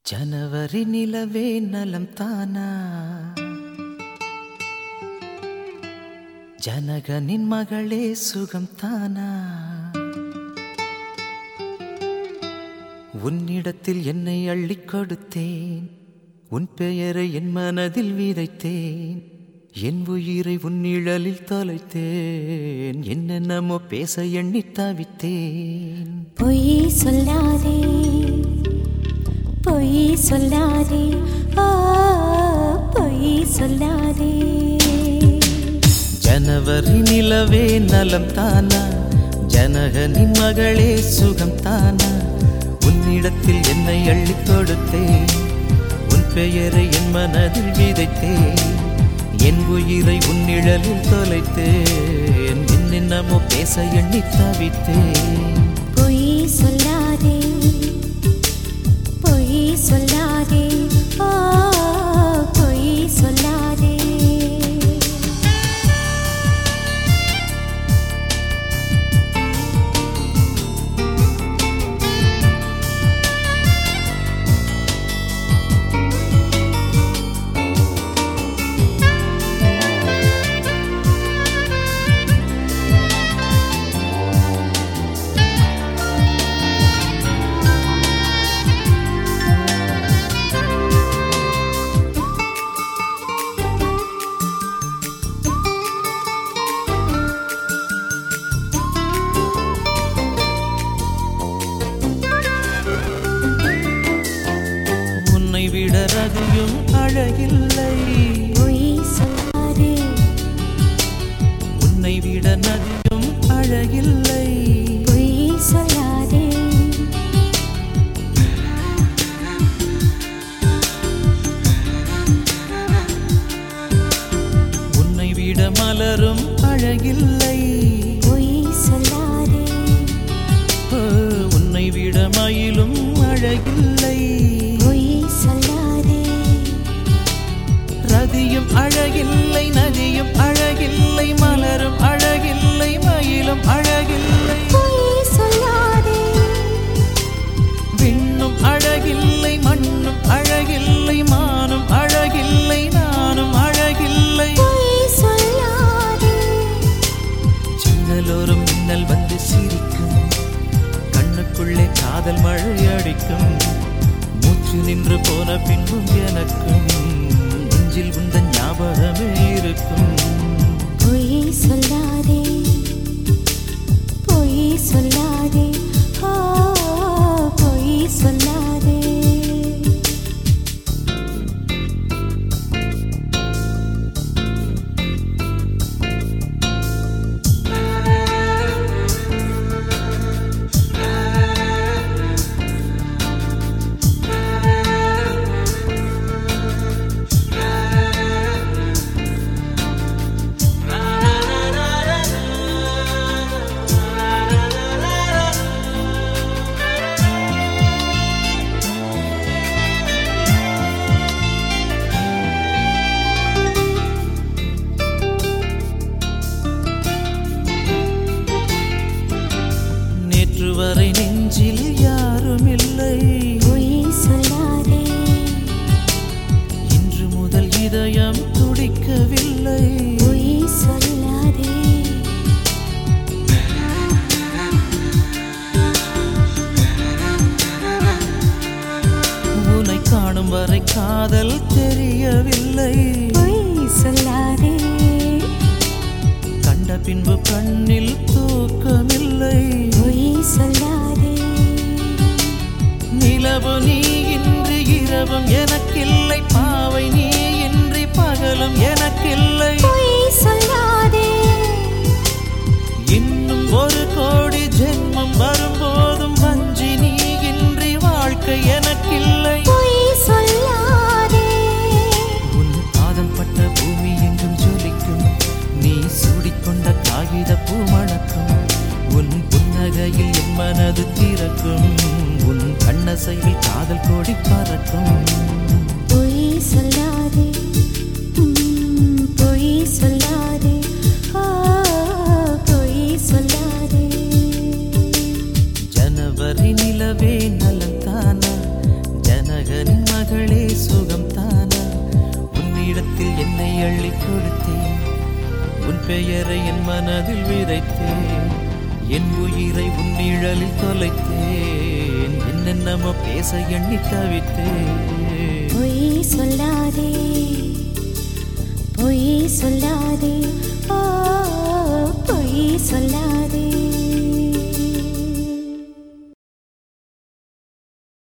ஜனவரி நிலவே நலம் தானா ஜனகனின் மகளே சுகம் தானா உன்னிடத்தில் என்னை அள்ளிக் கொடுத்தேன் உன் பெயரை என் மனதில் விதைத்தேன் என் உயிரை உன் நிழலில் தொலைத்தேன் என்னென்னமோ பேச எண்ணி தவித்தேன் பொய் சொல்லாதே பொய் சொல்லாதே ஆ பொய் சொல்லாதே ஜனவரி நிலவே நலம் தானா ஜனகனின் மகளே சுகம் தானா உன்னிடத்தில் என்னை அள்ளிக் கொடுத்தேன் உன் பெயரை என் மனதில் விதைத்தேன் என் உயிரை உன் நிழலில் தொலைத்தேன் என்னென்னமோ பேச எண்ணி தவித்தேன் பொய் சொல்லாதே பொய் சொல்லாதே ஆ பொய் சொல்லாதே உன்னை விட ரதியும் அழகில்லை பொய் சொல்லாதே உன்னை விட நதியும் அழகில்லை பொய் சொல்லாதே உன்னை விட மலரும் அழகில்லை பொய் சொல்லாதே ஓ, உன்னை விட மயிலும் அழகில்லை பொய் சொல்லாதே ரதியும் அழகில்லை நதியும் அழகில்லை மலரும் அழகில்லை மயிலும் அழகில்லை பொய் சொல்லாதே விண்ணும் அழகில்லை மண்ணும் அழகில்லை மானும் அழகில்லை நானும் அழகில்லை பொய் சொல்லாதே ஜன்னலோரம் மின்னல் வந்து சிரிக்கும் கண்ணுக்குள்ளே காதல் மழை அடிக்கும் மூச்சு நின்று போன பின்பும் எனக்கும் நெஞ்சில் உந்தன் ஞாபகமே இருக்கும் பொய் சொல்லாதே பொய் சொல்லாதே ஆ பொய் சொல்லாதே நேற்று வரை நெஞ்சில் யாரும் இல்லை பொய் சொல்லாதே இன்று முதல் இதயம் துடிக்கவில்லை பொய் சொல்லாதே உன்னை காணும் வரை காதல் தெரியவில்லை பொய் சொல்லாதே கண்ட பின்பு கண்ணில் தூக்கமில்லை பொய் சொல்லாதே நிலவு நீ இன்றி இரவும் எனக்கில்லை பாவை நீ இன்றி பகலும் எனக்கில்லை பொய் சொல்லாதே இன்னும் ஒரு கோடி ஜென்மம் வரும்போதும் வஞ்சி நீ இன்றி வாழ்க்கை எனக்கில்லை பொய் சொல்லாதே உன் பாதம் பட்ட பூமி எங்கும் ஜொலிக்கும் நீ சூடிக்கொண்ட காகித பூ மணக்கும் உன் புன்னகையில் என் மனது திறக்கும் உன் கண்ணசைவில் காதல் கோடி பறக்கும் பொய் சொல்லாதே ம், பொய் சொல்லாதே ஆ பொய் சொல்லாதே ஜனவரி நிலவே நலந்தானா ஜனகனின் மகளே சுகம் தானா உன்னிடத்தில் என்னை அள்ளி கொடுத்தேன் உன் பெயரை என் மனதில் விதைத்தேன் என் உயிரை உன் நிழலில் தொலைத்தேன் என்னென்னமோ பேச எண்ணி தவித்தேன் பொய் சொல்லாதே பொய் சொல்லாதே